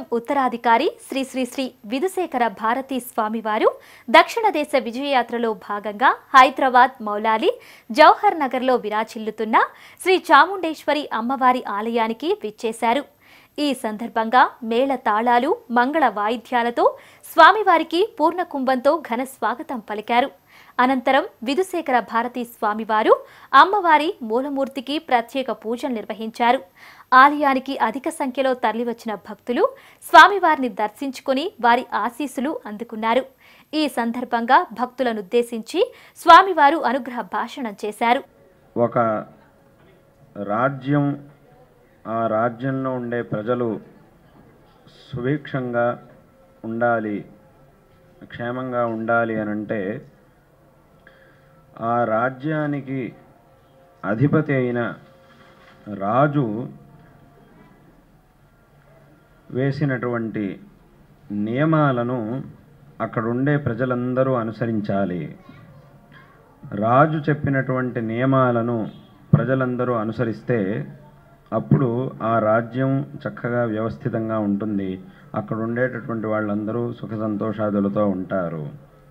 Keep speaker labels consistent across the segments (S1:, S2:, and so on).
S1: ఉత్తరాధికారి శ్రీ శ్రీ శ్రీ విధుశేఖర భారతీ స్వామివారు దక్షిణ దేశ విజయయాత్రలో భాగంగా హైదరాబాద్ మౌలాలి జవహర్ నగర్లో విరాచిల్లుతున్న శ్రీ చాముండేశ్వరి అమ్మవారి ఆలయానికి విచ్చేశారు ఈ సందర్భంగా మేళ తాళాలు మంగళ వాయిద్యాలతో స్వామివారికి పూర్ణ కుంభంతో ఘన స్వాగతం పలికారు అనంతరం విధుశేఖర భారతీ స్వామివారు అమ్మవారి మూలమూర్తికి ప్రత్యేక పూజలు నిర్వహించారు ఆలయానికి అధిక సంఖ్యలో తరలివచ్చిన భక్తులు స్వామివారిని దర్శించుకుని వారి ఆశీస్సులు అందుకున్నారు ఈ సందర్భంగా భక్తులనుద్దేశించి స్వామివారు అనుగ్రహ భాషణం చేశారు
S2: ఒక రాజ్యం ఆ రాజ్యంలో ఉండే ప్రజలు సుభిక్షంగా ఉండాలి క్షేమంగా ఉండాలి అని అంటే ఆ రాజ్యానికి అధిపతి అయిన రాజు వేసినటువంటి నియమాలను అక్కడుండే ప్రజలందరూ అనుసరించాలి రాజు చెప్పినటువంటి నియమాలను ప్రజలందరూ అనుసరిస్తే అప్పుడు ఆ రాజ్యం చక్కగా వ్యవస్థితంగా ఉంటుంది అక్కడ ఉండేటటువంటి వాళ్ళందరూ సుఖ సంతోషాదులతో ఉంటారు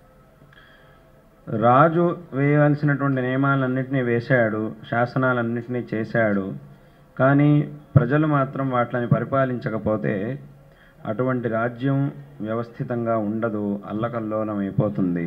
S2: రాజు వేయాల్సినటువంటి నియమాలన్నింటినీ వేశాడు శాసనాలన్నింటినీ చేశాడు కానీ ప్రజలు మాత్రం వాటిని పరిపాలించకపోతే అటువంటి రాజ్యం వ్యవస్థితంగా ఉండదు అల్లకల్లోలం అయిపోతుంది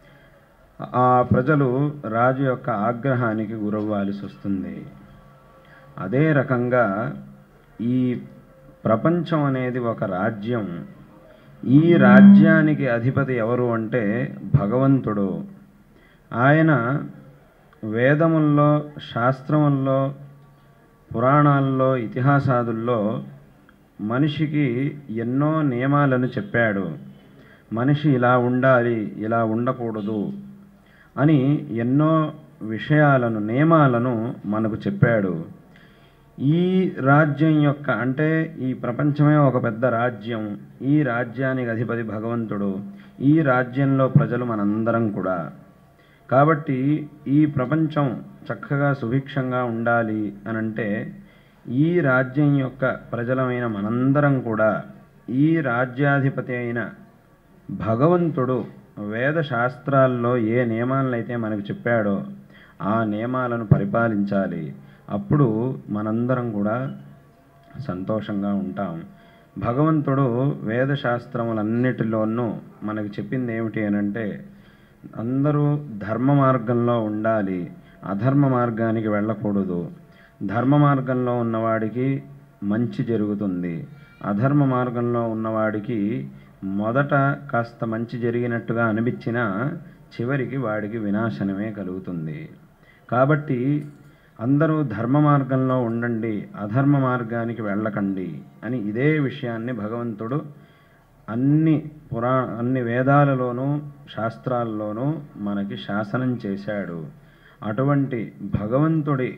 S2: ఆ ప్రజలు రాజు యొక్క ఆగ్రహానికి గురవ్వాల్సి వస్తుంది అదే రకంగా ఈ ప్రపంచం అనేది ఒక రాజ్యం ఈ రాజ్యానికి అధిపతి ఎవరు అంటే భగవంతుడు ఆయన వేదముల్లో శాస్త్రముల్లో పురాణాల్లో ఇతిహాసాదుల్లో మనిషికి ఎన్నో నియమాలను చెప్పాడు మనిషి ఇలా ఉండాలి ఇలా ఉండకూడదు అని ఎన్నో విషయాలను నియమాలను మనకు చెప్పాడు ఈ రాజ్యం యొక్క అంటే ఈ ప్రపంచమే ఒక పెద్ద రాజ్యం ఈ రాజ్యానికి అధిపతి భగవంతుడు ఈ రాజ్యంలో ప్రజలు మనందరం కూడా కాబట్టి ఈ ప్రపంచం చక్కగా సుభిక్షంగా ఉండాలి అని అంటే ఈ రాజ్యం యొక్క ప్రజలమైన మనందరం కూడా ఈ రాజ్యాధిపతి అయిన భగవంతుడు వేద శాస్త్రాల్లో ఏ నియమాలనైతే మనకు చెప్పాడో ఆ నియమాలను పరిపాలించాలి అప్పుడు మనందరం కూడా సంతోషంగా ఉంటాం భగవంతుడు వేద శాస్త్రములన్నిటిలోనూ మనకు చెప్పింది ఏమిటి అని అంటే అందరూ ధర్మ మార్గంలో ఉండాలి అధర్మ మార్గానికి వెళ్ళకూడదు ధర్మ మార్గంలో ఉన్నవాడికి మంచి జరుగుతుంది అధర్మ మార్గంలో ఉన్నవాడికి మొదట కాస్త మంచి జరిగినట్టుగా అనిపించినా చివరికి వాడికి వినాశనమే కలుగుతుంది కాబట్టి అందరూ ధర్మ మార్గంలో ఉండండి అధర్మ మార్గానికి వెళ్ళకండి అని ఇదే విషయాన్ని భగవంతుడు అన్ని పురా అన్ని వేదాలలోనూ శాస్త్రాల్లోనూ మనకి శాసనం చేశాడు అటువంటి భగవంతుడి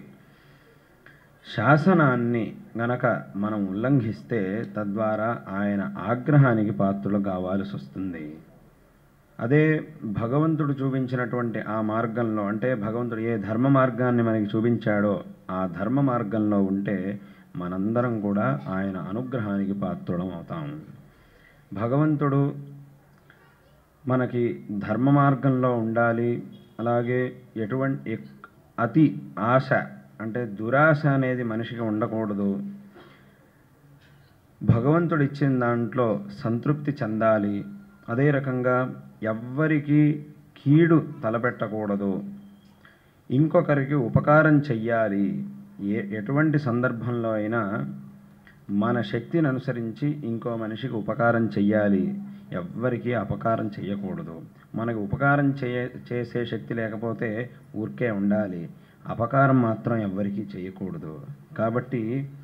S2: శాసనాన్ని గనక మనం ఉల్లంఘిస్తే తద్వారా ఆయన ఆగ్రహానికి పాత్రలు కావాల్సి వస్తుంది అదే భగవంతుడు చూపించినటువంటి ఆ మార్గంలో అంటే భగవంతుడు ఏ ధర్మ మార్గాన్ని మనకి చూపించాడో ఆ ధర్మ మార్గంలో ఉంటే మనందరం కూడా ఆయన అనుగ్రహానికి పాత్రులం అవుతాం భగవంతుడు మనకి ధర్మ మార్గంలో ఉండాలి అలాగే ఎటువంటి ఎక్- అతి ఆశ అంటే దురాశ అనేది మనిషికి ఉండకూడదు భగవంతుడు ఇచ్చిన దాంట్లో సంతృప్తి చెందాలి అదే రకంగా ఎవ్వరికి కీడు తలపెట్టకూడదు ఇంకొకరికి ఉపకారం చెయ్యాలి ఏ ఎటువంటి సందర్భంలో అయినా మన శక్తిని అనుసరించి ఇంకో మనిషికి ఉపకారం చెయ్యాలి ఎవ్వరికీ అపకారం చెయ్యకూడదు మనకు ఉపకారం చేయ చేసే శక్తి లేకపోతే ఊరికే ఉండాలి అపకారం మాత్రం ఎవ్వరికీ చేయకూడదు కాబట్టి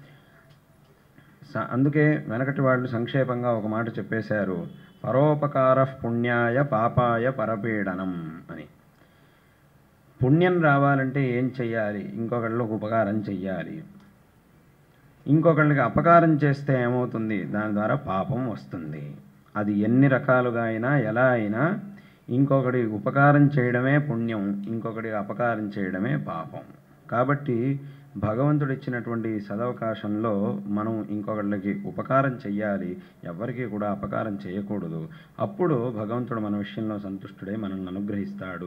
S2: స- అందుకే వెనకటి వాళ్ళు సంక్షేపంగా ఒక మాట చెప్పేశారు పరోపకార పుణ్యాయ పాపాయ పరపీడనం అని పుణ్యం రావాలంటే ఏం చెయ్యాలి ఇంకొకళ్ళకు ఉపకారం చెయ్యాలి ఇంకొకళ్ళకి అపకారం చేస్తే ఏమవుతుంది దాని ద్వారా పాపం వస్తుంది అది ఎన్ని రకాలుగా అయినా ఎలా అయినా ఇంకొకటి ఉపకారం చేయడమే పుణ్యం ఇంకొకటి అపకారం చేయడమే పాపం కాబట్టి భగవంతుడు ఇచ్చినటువంటి ఈ సదవకాశంలో మనం ఇంకొకళ్ళకి ఉపకారం చెయ్యాలి ఎవరికి కూడా అపకారం చేయకూడదు అప్పుడు భగవంతుడు మన విషయంలో సంతుష్టుడై మనల్ని అనుగ్రహిస్తాడు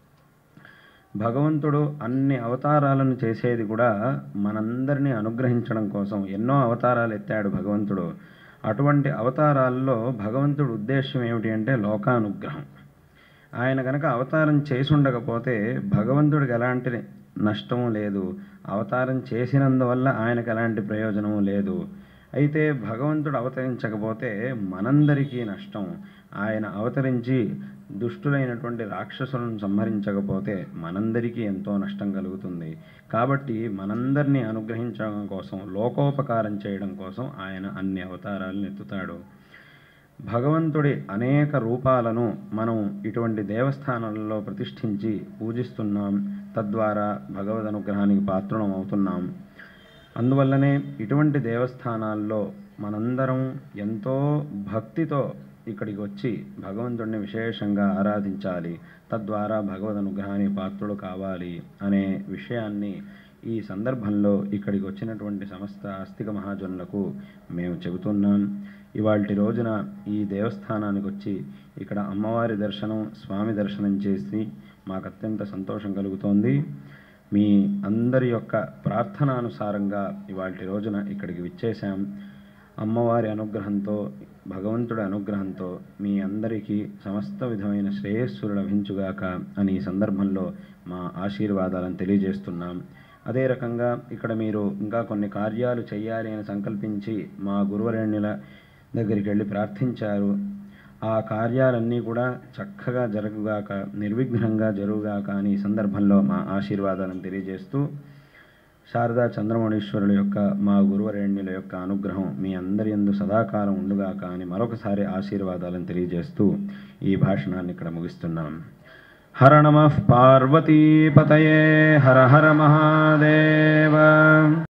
S2: భగవంతుడు అన్ని అవతారాలను చేసేది కూడా మనందరినీ అనుగ్రహించడం కోసం ఎన్నో అవతారాలు ఎత్తాడు భగవంతుడు అటువంటి అవతారాల్లో భగవంతుడు ఉద్దేశం ఏమిటి అంటే లోకానుగ్రహం ఆయన కనుక అవతారం చేసి ఉండకపోతే భగవంతుడికి ఎలాంటి నష్టము లేదు అవతారం చేసినందువల్ల ఆయనకు ఎలాంటి ప్రయోజనము లేదు అయితే భగవంతుడు అవతరించకపోతే మనందరికీ నష్టం ఆయన అవతరించి దుష్టులైనటువంటి రాక్షసులను సంహరించకపోతే మనందరికీ ఎంతో నష్టం కలుగుతుంది కాబట్టి మనందరినీ అనుగ్రహించడం కోసం లోకోపకారం చేయడం కోసం ఆయన అన్ని అవతారాలను ఎత్తుతాడు భగవంతుడి అనేక రూపాలను మనం ఇటువంటి దేవస్థానాలలో ప్రతిష్ఠించి పూజిస్తున్నాం తద్వారా భగవద్ అనుగ్రహానికి పాత్రులం అవుతున్నాం అందువల్లనే ఇటువంటి దేవస్థానాల్లో మనందరం ఎంతో భక్తితో ఇక్కడికి వచ్చి భగవంతుడిని విశేషంగా ఆరాధించాలి తద్వారా భగవద్ అనుగ్రహానికి పాత్రుడు కావాలి అనే విషయాన్ని ఈ సందర్భంలో ఇక్కడికి వచ్చినటువంటి సమస్త ఆస్తిక మహాజనులకు మేము చెబుతున్నాం ఇవాల్టి రోజున ఈ దేవస్థానానికి వచ్చి ఇక్కడ అమ్మవారి దర్శనం స్వామి దర్శనం చేసి మాకు అత్యంత సంతోషం కలుగుతోంది మీ అందరి యొక్క ప్రార్థనానుసారంగా ఇవాల్టి రోజున ఇక్కడికి విచ్చేశాం అమ్మవారి అనుగ్రహంతో భగవంతుడి అనుగ్రహంతో మీ అందరికీ సమస్త విధమైన శ్రేయస్సులు లభించుగాక అని ఈ సందర్భంలో మా ఆశీర్వాదాలను తెలియజేస్తున్నాం అదే రకంగా ఇక్కడ మీరు ఇంకా కొన్ని కార్యాలు చేయాలి అని సంకల్పించి మా గురువరేణ్యుల దగ్గరికి వెళ్ళి ప్రార్థించారు ఆ కార్యాలన్నీ కూడా చక్కగా జరుగుగాక నిర్విఘ్నంగా జరుగుగాక అని ఈ సందర్భంలో మా ఆశీర్వాదాలను తెలియజేస్తూ శారదా చంద్రమౌళీశ్వరుల యొక్క మా గురువరేణ్యుల యొక్క అనుగ్రహం మీ అందరి యందు సదాకాలం ఉండుగాక అని మరొకసారి ఆశీర్వాదాలను తెలియజేస్తూ ఈ భాషణాన్ని ఇక్కడ ముగిస్తున్నాం హర నమ పార్వతీపతయే హర హర మహాదేవ